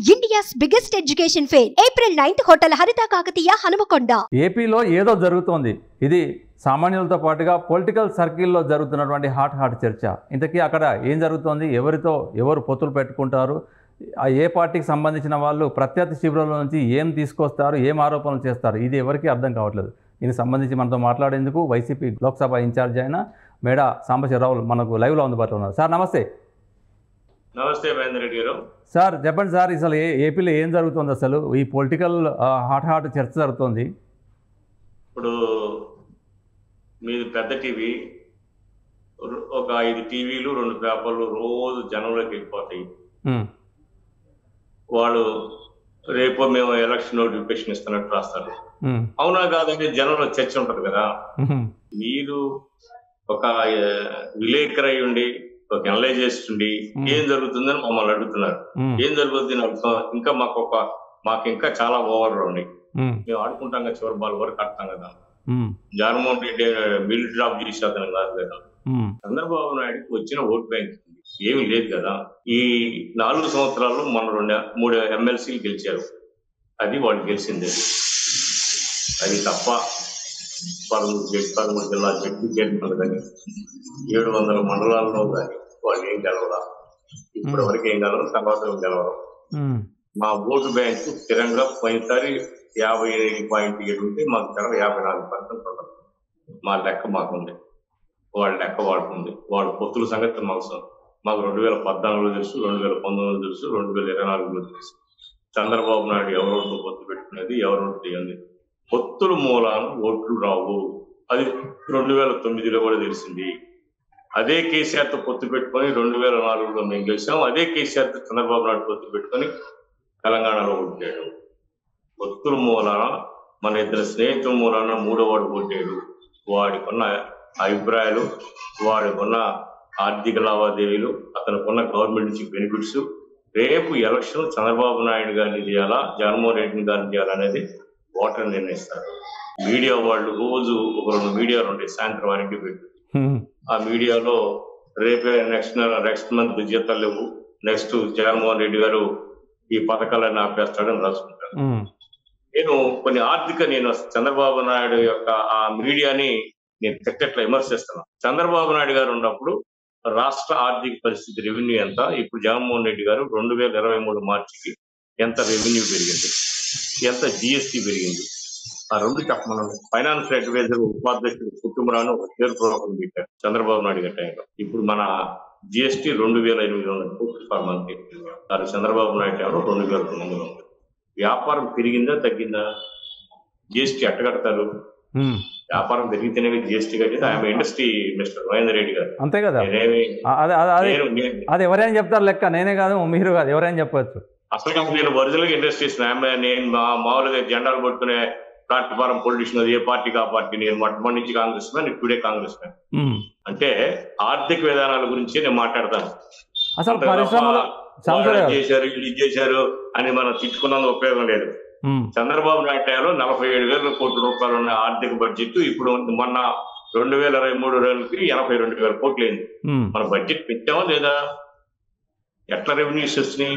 India's biggest education fair April ninth hotel Haritha Kakatiya Hanumakonda ఏపీలో ఏదో జరుగుతోంది ఇది సామాన్యులతో పాటుగా పొలిటికల్ సర్కిల్లో జరుగుతున్నటువంటి హాట్ హాట్ చర్చ ఇంతకీ అక్కడ ఏం జరుగుతోంది ఎవరితో ఎవరు పొత్తులు పెట్టుకుంటారు ఆ ఏ పార్టీకి సంబంధించిన వాళ్ళు ప్రత్యర్థి శిబిరంలో నుంచి ఏం తీసుకొస్తారు ఏం ఆరోపణలు చేస్తారు ఇది ఎవరికీ అర్థం కావట్లేదు దీనికి సంబంధించి మనతో మాట్లాడేందుకు వైసీపీ లోక్సభ ఇన్ఛార్జ్ అయిన మేడ సాంబశివరావు మనకు లైవ్లో అందుబాటులో ఉన్నారు సార్ నమస్తే నమస్తే మహేందర్ రెడ్డి గారు సార్ చెప్పండి సార్ అసలు ఏ ఏపీలో ఏం జరుగుతుంది అసలు ఈ పొలిటికల్ హాట్ హాట్ చర్చ జరుగుతోంది ఇప్పుడు మీది పెద్ద టీవీ రు- ఒక ఐదు టీవీలు రెండు పేపర్లు రోజు జనంలోకి వెళ్ళిపోతాయి ఉమ్, వాళ్ళు రేపు మేము ఎలక్షన్ నోటిఫికేషన్ ఇస్తున్నట్టు రాస్తారు ఉమ్, అవునా కాదంటే జనంలో చర్చ ఉంటది కదా ఉమ్, మీరు ఒక ఆ, విలేకరు అయి ఉండి ఒక అనలైజేస్ట్ ఉండి Hmm. ఏం జరుగుతుందని మమ్మల్ని అడుగుతున్నారు ఉమ్, ఏం జరుగుతుంది అని అడుగుతాం ఇంకా మాకు ఒక మాకు ఇంకా చాలా ఓవర్లు ఉన్నాయి ఉమ్, మేము ఆడుకుంటాం కదా చివరి బాల్ వరకు ఆడతాం కదా ఉమ్, జగన్మోహన్ రెడ్డి మిల్ డ్రాప్ చేసి అతను కాదు కదా ఉమ్, చంద్రబాబు నాయుడుకి వచ్చిన ఓట్ బ్యాంక్ ఏమి లేదు కదా ఈ నాలుగు సంవత్సరాల్లో మన రెండు మూడు ఎమ్మెల్సీలు గెలిచారు అది వాళ్ళు గెలిచింది అది తప్ప పదమూడు జడ్ పదమూడు జిల్లా జడ్పీ చైర్మన్ కానీ ఏడు వందల మండలాల్లో కానీ వాళ్ళు ఏం గెలవరా ఇప్పటి వరకు ఏం గెలవరు తర్వాత ఏం గెలవరు ఉమ్, మా ఓటు బ్యాంకు స్థిరంగా పోయినసారి యాభై ఏడు పాయింట్ ఏడు ఉంటే మాకు స్థిరంగా యాభై నాలుగు పర్సెంట్ ఉండదు మా లెక్క మాకుంది వాళ్ళ లెక్క వాడుకుంది వాళ్ళ పొత్తుల సంగతి మాకు స- మాకు రెండు వేల పద్నాలుగులో తెలుసు రెండు వేల పంతొమ్మిదిలో తెలుసు రెండు వేల ఇరవై నాలుగులో తెలుసు చంద్రబాబు నాయుడు ఎవరోతో పొత్తు పెట్టుకునేది ఎవరోతో చేయండి పొత్తుల మూలాన ఓట్లు రావు అది రెండు వేల తొమ్మిదిలో కూడా తెలిసింది అదే కేసీఆర్తో పొత్తు పెట్టుకొని రెండు వేల నాలుగులో మేము గెలిచాం అదే కేసీఆర్తో చంద్రబాబు నాయుడు పొత్తు పెట్టుకొని తెలంగాణలో ఓటాడు పొత్తుల మూలాన మన ఇద్దరు స్నేహితుల మూలాన మూడో వాడు ఓటాడు వాడికున్న అభిప్రాయాలు వాడికున్న ఆర్థిక లావాదేవీలు అతనికున్న గవర్నమెంట్ నుంచి బెనిఫిట్స్ రేపు ఎలక్షన్ చంద్రబాబు నాయుడు గారిని చేయాలా జగన్మోహన్ రెడ్డి గారిని చేయాలనేది ఓటర్ నిర్ణయిస్తారు మీడియా వాళ్ళు రోజు ఒక రెండు మీడియాలు ఉంటాయి సాయంత్రం వారికి పెట్టి ఉమ్, ఆ మీడియాలో రేపే నెక్స్ట్ నెక్స్ట్ మంత్ జీతాలు లేవు నెక్స్ట్ జగన్మోహన్ రెడ్డి గారు ఈ పథకాలన్నీ ఆపేస్తాడని రాసుకుంటారు ఉమ్, నేను కొన్ని ఆర్థిక నేను చంద్రబాబు నాయుడు యొక్క ఆ మీడియాని నేను తిట్టట్ల విమర్శిస్తున్నాను చంద్రబాబు నాయుడు గారు ఉన్నప్పుడు రాష్ట్ర ఆర్థిక పరిస్థితి రెవెన్యూ ఎంత ఇప్పుడు జగన్మోహన్ రెడ్డి గారు రెండు వేల ఇరవై మూడు మార్చికి ఎంత రెవెన్యూ పెరిగింది ఎంత జిఎస్టీ పెరిగింది ఆ రెండు చెప్పమన్నాను ఫైనాన్స్ అడ్వైజర్ ఉపాధ్యక్షుడు కుటుంబరాను ఒక పేరు ప్రోగ్రాం పెట్టారు చంద్రబాబు నాయుడు గారి టైంలో ఇప్పుడు మన జిఎస్టీ రెండు వేల ఎనిమిది వందల కోట్లు పర్ మంత్ అది చంద్రబాబు నాయుడు టైంలో రెండు వేల తొమ్మిది వందలు వ్యాపారం పెరిగిందా తగ్గిందా జిఎస్టీ అట్టగడతారు ఉమ్. వ్యాపారం పెరిగితేనే జిఎస్టీ కట్టేది ఆమె ఇండస్ట్రీ మిస్టర్ మహేందర్ రెడ్డి గారు అంతే కదా నేనేమి ఆ, అదే అదే అదే నేను నేను- అది ఎవరైనా చెప్తారు లెక్క నేనే కాదు మీరు కాదు ఎవరైనా చెప్పొచ్చు అసలు నేను ఒరిజినల్ ఇండస్ట్రీస్ ఆమె నేను మా- మామూలుగా జెండాలు పట్టుకునే ప్లాట్ఫారం పొలిటీషియన్ ఏ పార్టీకి ఆ పార్టీ నేను మొట్టమొదటి నుంచి కాంగ్రెస్ మ్యాన్ ఇప్పుడే కాంగ్రెస్ మ్యాన్ ఉమ్. అంటే ఆర్థిక విధానాల గురించి నేను మాట్లాడతాను అసలు అంతే తప్ప పరిశ్రమలో వాళ్ళు సంవత్సరాలు అది చేశారు ఇది చేశారు అని మనం తిట్టుకున్నందుకు ఉపయోగం లేదు ఉమ్, చంద్రబాబు నాయుడు టైంలో నలభై ఏడు వేల కోట్ల రూపాయలు ఉన్న ఆర్థిక బడ్జెట్ ఇప్పుడు మొన్న రెండు వేల ఇరవై మూడు వేలకి ఎనభై రెండు వేల కోట్లు అయింది ఉమ్, మన బడ్జెట్ పెంచామా లేదా ఎట్లా రెవెన్యూస్ వస్తున్నాయి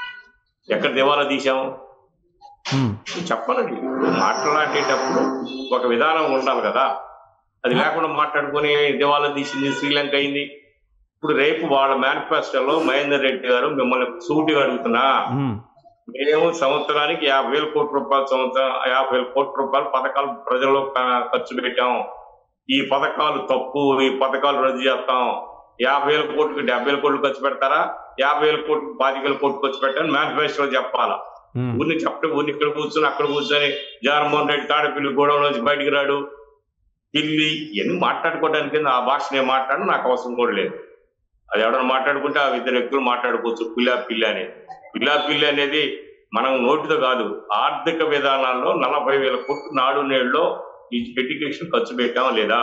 ఎక్కడ దివాలా తీసాం ఉమ్, చెప్పనండి మాట్లాడేటప్పుడు ఒక విధానం ఉండాలి కదా అది లేకుండా మాట్లాడుకొని దివాలా తీసింది శ్రీలంక అయింది ఇప్పుడు రేపు వాళ్ళ మేనిఫెస్టోలో మహేందర్ రెడ్డి గారు మిమ్మల్ని సూటిగా అడుగుతున్నా ఉమ్, మేము సంవత్సరానికి యాభై వేల కోట్ల రూపాయలు సంవత్సరం యాభై వేల కోట్ల రూపాయలు పథకాలు ప్రజల్లో క- ఖర్చు పెట్టాం ఈ పథకాలు తప్పు ఈ పథకాలు రద్దు చేస్తాం యాభై వేల కోట్లకి డెబ్బై వేల కోట్లు ఖర్చు పెడతారా యాభై వేల కోట్లు పాతిక వేల కోట్లు ఖర్చు పెట్టాలని మేనిఫెస్టో చెప్పాలా ఉమ్, ఊరిని చెప్పడం ఊరిని ఇక్కడ కూర్చొని అక్కడ కూర్చొని జగన్మోహన్ రెడ్డి తాడపిల్లి గోడవ నుంచి బయటికి రాడు పిల్లి ఇవన్నీ మాట్లాడుకోవడానికి కింద ఆ భాష నేను మాట్లాడను నాకు అవసరం కూడా లేదు అది ఎవడన్నా మాట్లాడుకుంటే ఆ ఇద్దరు వ్యక్తులు మాట్లాడుకోవచ్చు పిల్ల పిల్లి అనేది పిల్ల పిల్లి అనేది మనం నోటితో కాదు ఆర్థిక విధానాల్లో నలభై వేల కోట్లు నాడు నేడులో ఈ ఎడ్యుకేషన్ ఖర్చు పెట్టామా లేదా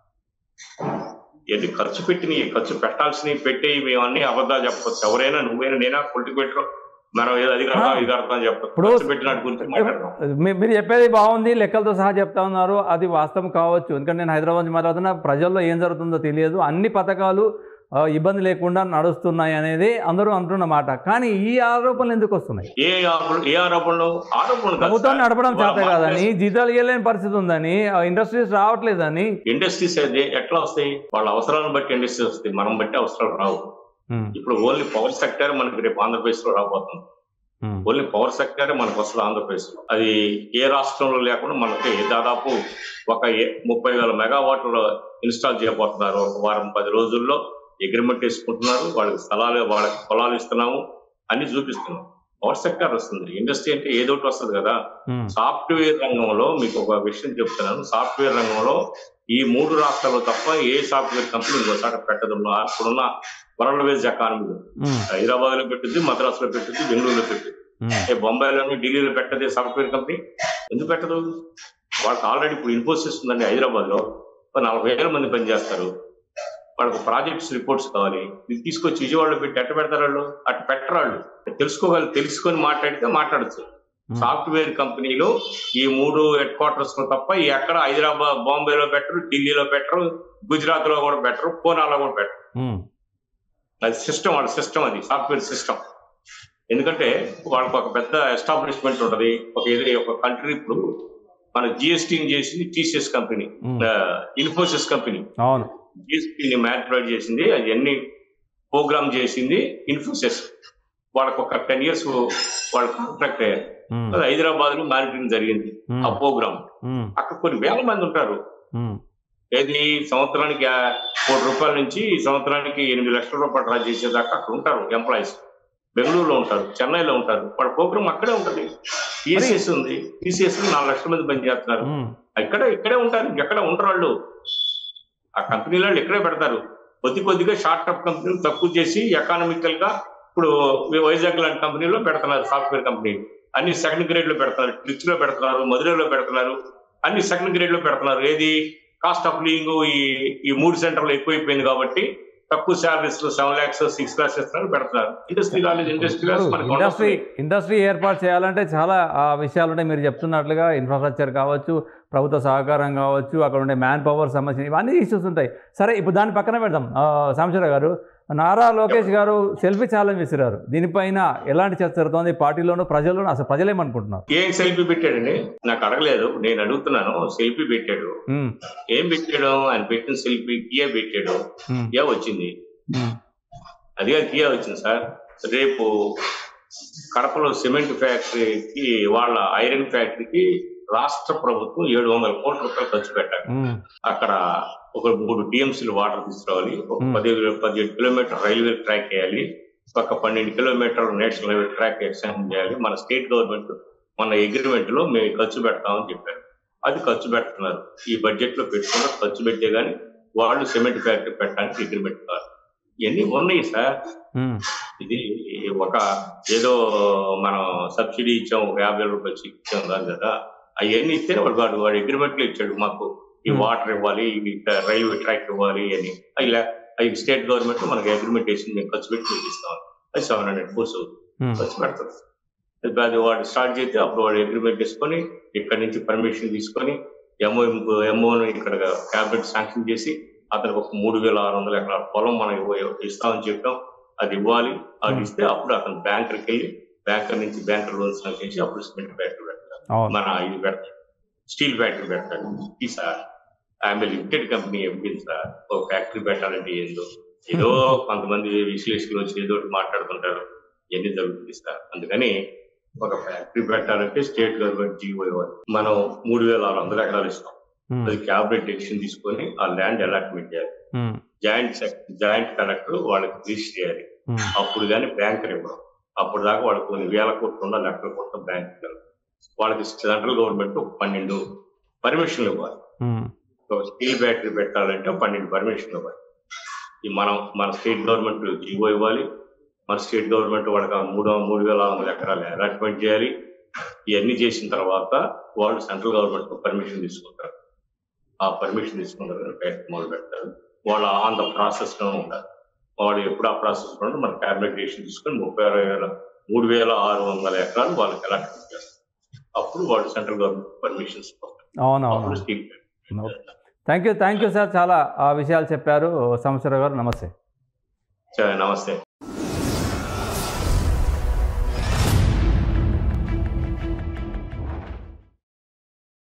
ఇది ఖర్చు పెట్టినవి ఖర్చు పెట్టాల్సినవి పెట్టేవి మేమన్నీ అబద్ధాలు చెప్పవచ్చు ఎవరైనా నువ్వైనా నేనా పొలిటిక్ మనం ఏదో అది కడతాం ఇది కడతాం చెప్పచ్చు ఇప్పుడు- ఖర్చు పెట్టినట్టు గురించి మాట్లాడతాం మీ- మీరు చెప్పేది బాగుంది లెక్కలతో సహా చెప్తా ఉన్నారు అది వాస్తవం కావచ్చు ఎందుకంటే నేను హైదరాబాద్ నుంచి మాట్లాడుతున్నా ప్రజల్లో ఏం జరుగుతుందో తెలియదు అన్ని పథకాలు ఆ, ఇబ్బంది లేకుండా నడుస్తున్నాయి అనేది అందరూ అంటున్నమాట కానీ ఈ ఆరోపణలు ఎందుకు వస్తున్నాయి ఏ ఆరోపణలు ఏ ఆరోపణలు ఆరోపణలు కాదు ప్రభుత్వం సార్. నడపడం వాళ్ళ చేత కాదని మార్కెట్ జీతాలు ఇవ్వలేని పరిస్థితి ఉందని ఆ, ఇండస్ట్రీస్ రావట్లేదని ఇండస్ట్రీస్ అయితే ఎట్లా వస్తాయి వాళ్ళ అవసరాలను బట్టి ఇండస్ట్రీస్ వస్తాయి మనం బట్టి అవసరాలు రావు ఉమ్, ఇప్పుడు ఓన్లీ పవర్ సెక్టర్ మనకి రేపు ఆంధ్రప్రదేశ్ లో రాబోతుంది ఉమ్, ఓన్లీ పవర్ సెక్టర్ మనకు వస్తుంది ఆంధ్రప్రదేశ్ లో అది ఏ రాష్ట్రంలో లేకుండా మనకి దాదాపు ఒక ఏ- ముప్పై వేల మెగావాట్లు ఇన్స్టాల్ చేయబోతున్నారు ఒక వారం పది రోజుల్లో అగ్రిమెంట్ వేసుకుంటున్నారు వాళ్ళకి స్థలాలు వాళ్ళకి పొలాలు ఇస్తున్నాము అన్ని చూపిస్తున్నాం పవర్ సెక్టర్ వస్తుంది ఇండస్ట్రీ అంటే ఏదో ఒకటి వస్తుంది కదా ఉమ్, సాఫ్ట్వేర్ రంగంలో మీకు ఒక విషయం చెప్తున్నాను సాఫ్ట్వేర్ రంగంలో ఈ మూడు రాష్ట్రాల్లో తప్ప ఏ సాఫ్ట్వేర్ కంపెనీ ఇంకోసాట పెట్టదు ఇప్పుడున్న వరల్డ్ వైజ్ ఎకానమీ ఉమ్, హైదరాబాద్ లో పెట్టింది మద్రాస్ లో పెట్టింది బెంగళూరులో పెట్టింది ఉమ్, ఏ బొంబాయిలోని ఢిల్లీలో పెట్టదే సాఫ్ట్వేర్ కంపెనీ ఎందుకు పెట్టదు వాళ్ళకి ఆల్రెడీ ఇప్పుడు ఇన్ఫోసిస్ ఉందండి హైదరాబాద్ లో ఒక నలభై వేల మంది పనిచేస్తారు వాళ్ళకి ప్రాజెక్ట్స్ రిపోర్ట్స్ కావాలి ఇది తీసుకొచ్చి విజయవాడలో పెట్టి ఎట్ట పెడతారు వాళ్ళు అటు పెట్టరు వాళ్ళు తెలుసుకోగలి తెలుసుకొని మాట్లాడితే మాట్లాడచ్చు ఉమ్. సాఫ్ట్వేర్ కంపెనీలు ఈ మూడు హెడ్ క్వార్టర్స్ లో తప్ప ఎక్కడ హైదరాబాద్ బాంబేలో పెట్టరు ఢిల్లీలో పెట్టరు గుజరాత్ లో కూడా పెట్టరు పూనాలో కూడా పెట్టరు ఉమ్, అది సిస్టమ్ వాళ్ళ సిస్టమ్ అది సాఫ్ట్వేర్ సిస్టమ్ ఎందుకంటే వాళ్ళకి ఒక పెద్ద ఎస్టాబ్లిష్మెంట్ ఉంటది ఒక ఏది ఒక కంట్రీ ఇప్పుడు మన జిఎస్టీ చేసింది టీసీఎస్ కంపెనీ ఉమ్, ఇన్ఫోసిస్ కంపెనీ అవును జిఎస్టీని మ్యానిపులేట్ చేసింది అవన్నీ ప్రోగ్రామ్ చేసింది ఇన్ఫోసిస్ వాళ్ళకి ఒక టెన్ ఇయర్స్ వాళ్ళు కాంట్రాక్ట్ అయ్యారు ఉమ్, అది హైదరాబాద్ లో మానిటరింగ్ జరిగింది ఉమ్, ఆ ప్రోగ్రామ్ ఉమ్, అక్కడ కొన్ని వేల మంది ఉంటారు ఉమ్, ఏది సంవత్సరానికి ఆ కోటి రూపాయల నుంచి సంవత్సరానికి ఎనిమిది లక్షల రూపాయలు డ్రా చేసేదాకా అక్కడ ఉంటారు ఎంప్లాయీస్ బెంగళూరులో ఉంటారు చెన్నైలో ఉంటారు వాళ్ళ ప్రోగ్రామ్ అక్కడే ఉంటుంది టీసీఎస్ ఉంది టీసీఎస్ నాలుగు లక్షల మంది పనిచేస్తున్నారు ఉమ్, ఇక్కడ ఇక్కడే ఉంటారు ఎక్కడ ఉంటారు వాళ్ళు ఆ కంపెనీల వాళ్ళు ఇక్కడే పెడతారు కొద్ది కొద్దిగా షార్ట్ టర్మ్ కంపెనీలు తక్కువ చేసి ఎకానమికల్ గా ఇప్పుడు వైజాగ్ లాంటి కంపెనీలో పెడుతున్నారు సాఫ్ట్వేర్ కంపెనీ అన్ని సెకండ్ గ్రేడ్ లో పెడుతున్నారు ట్రిచ్ లో పెడుతున్నారు మధురైలో పెడుతున్నారు అన్ని సెకండ్ గ్రేడ్ లో పెడుతున్నారు ఏది కాస్ట్ ఆఫ్ లివింగ్ ఈ ఈ మూడు సెంటర్లు ఎక్కువైపోయింది కాబట్టి తక్కువ శాలరీస్ లో సెవెన్ లాక్స్ సిక్స్ లాక్స్ ఇస్తున్నారు పెడుతున్నారు ఇండస్ట్రీ రాలేదు ఇండస్ట్రీ మనకి ఇండస్ట్రీ ఇండస్ట్రీ ఏర్పాటు చేయాలంటే చాలా ఆ, విషయాలు ఉంటాయి మీరు చెప్తున్నట్లుగా ఇన్ఫ్రాస్ట్రక్చర్ కావచ్చు ప్రభుత్వ సహకారం కావచ్చు అక్కడ ఉండే మ్యాన్ పవర్ సమస్య ఇవన్నీ ఇష్యూస్ ఉంటాయి సరే ఇప్పుడు దాని పక్కన పెడదాం సాంబశివరావు గారు నారా లోకేష్ గారు సెల్ఫీ ఛాలెంజ్ విసిరారు దీనిపైన ఎలాంటి చర్చ జరుగుతోంది పార్టీలోనూ ప్రజల్లోనూ అసలు ప్రజలేమనుకుంటున్నారు ఏం సెల్ఫీ పెట్టాడండి నాకు అడగలేదు నేను అడుగుతున్నాను సెల్ఫీ పెట్టాడు ఉమ్, ఏం పెట్టాడు ఆయన పెట్టిన సెల్ఫీ కియా పెట్టాడు ఉమ్, కియా వచ్చింది ఉమ్, అదిగా కియా వచ్చింది సార్ రేపు కడపలో సిమెంట్ ఫ్యాక్టరీకి వాళ్ళ ఐరన్ ఫ్యాక్టరీకి రాష్ట్ర ప్రభుత్వం ఏడు వందల కోట్ల రూపాయలు ఖర్చు పెట్టాలి ఉమ్, అక్కడ ఒక మూడు టీఎంసీలు వాటర్ తీసుకురావాలి ఒక Hmm. పదిహేడు పదిహేడు కిలోమీటర్ రైల్వే ట్రాక్ వేయాలి ఒక పన్నెండు kilometre national highway track extension చేయాలి మన స్టేట్ గవర్నమెంట్ మన అగ్రిమెంట్ లో మేము ఖర్చు పెడతామని చెప్పారు అది ఖర్చు పెడుతున్నారు ఈ బడ్జెట్ లో పెట్టుకున్నారు ఖర్చు పెట్టే గానీ వాళ్ళు సిమెంట్ ఫ్యాక్టరీ పెట్టడానికి అగ్రిమెంట్ కాదు ఇవన్నీ ఉన్నాయి సార్ ఉమ్, ఇది ఒక ఏదో మనం సబ్సిడీ ఇచ్చాం ఒక యాభై వేల రూపాయలు ఇచ్చాం కాదు కదా అవన్నీ ఇస్తే వాడు వాడు వాడు అగ్రిమెంట్లు ఇచ్చాడు మాకు ఈ Hmm. వాటర్ ఇవ్వాలి ఈ రైల్వే ట్రాక్ ఇవ్వాలి అని అవి లే- అవి స్టేట్ గవర్నమెంట్ మనకి అగ్రిమెంట్ వేసి మేము ఖర్చు పెట్టి మీకు ఇస్తాం అది సెవెన్ హండ్రెడ్ కోర్స్ ఉమ్, ఖర్చు పెడతారు ఇప్పుడు అది వాడు స్టార్ట్ చేస్తే అప్పుడు వాడు అగ్రిమెంట్ తీసుకొని ఇక్కడ నుంచి పర్మిషన్ తీసుకొని ఎంఓ ఎంఓను ఇక్కడ క్యాబినెట్ శాంక్షన్ చేసి అతనికి ఒక మూడు వేల ఆరు వందల ఎకరాల పొలం మనం ఇవ్వ- ఇస్తామని చెప్పాం అది ఇవ్వాలి అది Hmm. ఇస్తే అప్పుడు అతను బ్యాంకర్కి వెళ్ళి బ్యాంకర్ నుంచి బ్యాంకర్ లోన్ శాంక్షన్ చేసి అప్పుడు సిమెంట్ ఫ్యాక్టరీ పెడతారు అవును మన ఇది పెడతాడు స్టీల్ ఫ్యాక్టరీ పెడతాడు ఈ సార్ ఆమె లిమిటెడ్ కంపెనీ ఎంపీలు సార్ ఒక ఫ్యాక్టరీ పెట్టాలంటే ఏందో ఏదో కొంతమంది విశ్లేషకులు వచ్చి ఏదో ఒకటి మాట్లాడుతుంటారు ఎన్ని జరుగుతుంది సార్ అందుకని ఒక ఫ్యాక్టరీ పెట్టాలంటే స్టేట్ గవర్నమెంట్ జీవో ఇవ్వాలి మనం మూడు వేల ఆరు వందల ఎకరాలు ఇస్తాం ఉమ్, అది క్యాబినెట్ డెసిషన్ తీసుకొని ఆ ల్యాండ్ అలాట్మెంట్ చేయాలి ఉమ్, జాయింట్ జాయింట్ కలెక్టర్ వాళ్ళకి రిజిస్టర్ చేయాలి ఉమ్, అప్పుడు కానీ బ్యాంకర్ ఇవ్వడం అప్పుడు దాకా వాళ్ళకి కొన్ని వేల కోట్లు ఉన్న లక్షల కోట్ల బ్యాంక్ వాళ్ళకి సెంట్రల్ గవర్నమెంట్ ఒక పన్నెండు పర్మిషన్లు ఇవ్వాలి ఉమ్, ఒక స్టీల్ బ్యాటరీ పెట్టాలంటే పన్నెండు పర్మిషన్లు ఇవ్వాలి ఈ మనం మన స్టేట్ గవర్నమెంట్ జీవో ఇవ్వాలి మన స్టేట్ గవర్నమెంట్ వాళ్ళకి ఆ మూడు మూడు వేల ఆరు వందల ఎకరాలు అలాట్మెంట్ చేయాలి ఇవన్నీ చేసిన తర్వాత వాళ్ళు సెంట్రల్ గవర్నమెంట్ పర్మిషన్ తీసుకుంటారు ఆ పర్మిషన్ తీసుకున్న ఫ్యాక్టరీ మొదలు పెడతారు వాళ్ళు ఆన్ ద ప్రాసెస్ లో ఉంటారు వాళ్ళు ఎప్పుడు ఆ ప్రాసెస్ లో ఉంటే మన క్యాబినెట్ డెసిషన్ తీసుకొని ముప్పై అరవై వేల మూడు వేల ఆరు వందల ఎకరాలు వాళ్ళకి అలాట్మెంట్ చేస్తారు అప్పుడు వాళ్ళు సెంట్రల్ గవర్నమెంట్ పర్మిషన్స్ అవును అవును అప్పుడు steel thank you thank you sir చాలా ఆ విషయాలు చెప్పారు సంవత్సరావు గారు నమస్తే సరే, నమస్తే